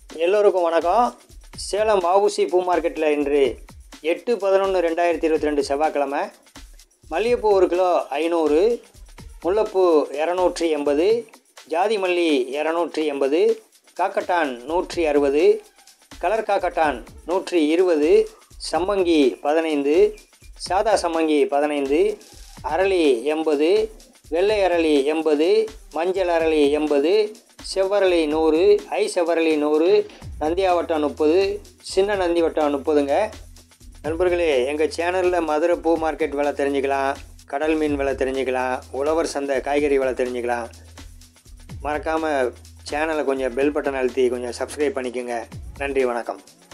எல்லோருக்கும் வணக்கம் சேலம் வஉசி பூ மார்க்கெட்டில் இன்று எட்டு பதினொன்று ரெண்டாயிரத்தி இருபத்தி ரெண்டு செவ்வாய்க்கிழமை மல்லிகைப்பூ ஒரு கிலோ ஐநூறு முல்லைப்பூ இரநூற்றி எண்பது ஜாதி மல்லி இரநூற்றி எண்பது காக்கட்டான் நூற்றி அறுபது கலர் காக்கட்டான் நூற்றி இருபது சம்மங்கி பதினைந்து சாதா சம்மங்கி பதினைந்து அரளி எண்பது வெள்ளை அரளி எண்பது மஞ்சள் அரளி எண்பது செவ்வரளி நூறு ஐ செவ்வரளி நூறு நந்தியாவட்டம் முப்பது சின்ன நந்தி வட்டம் முப்பதுங்க நண்பர்களே எங்கள் சேனலில் மதுரை பூ மார்க்கெட் விலை தெரிஞ்சுக்கலாம் கடல் மீன் விலை தெரிஞ்சுக்கலாம் உழவர் சந்தை காய்கறி விலை தெரிஞ்சுக்கலாம் மறக்காமல் சேனலை கொஞ்சம் பெல் பட்டன் அழுத்தி கொஞ்சம் சப்ஸ்கிரைப் பண்ணிக்கோங்க நன்றி வணக்கம்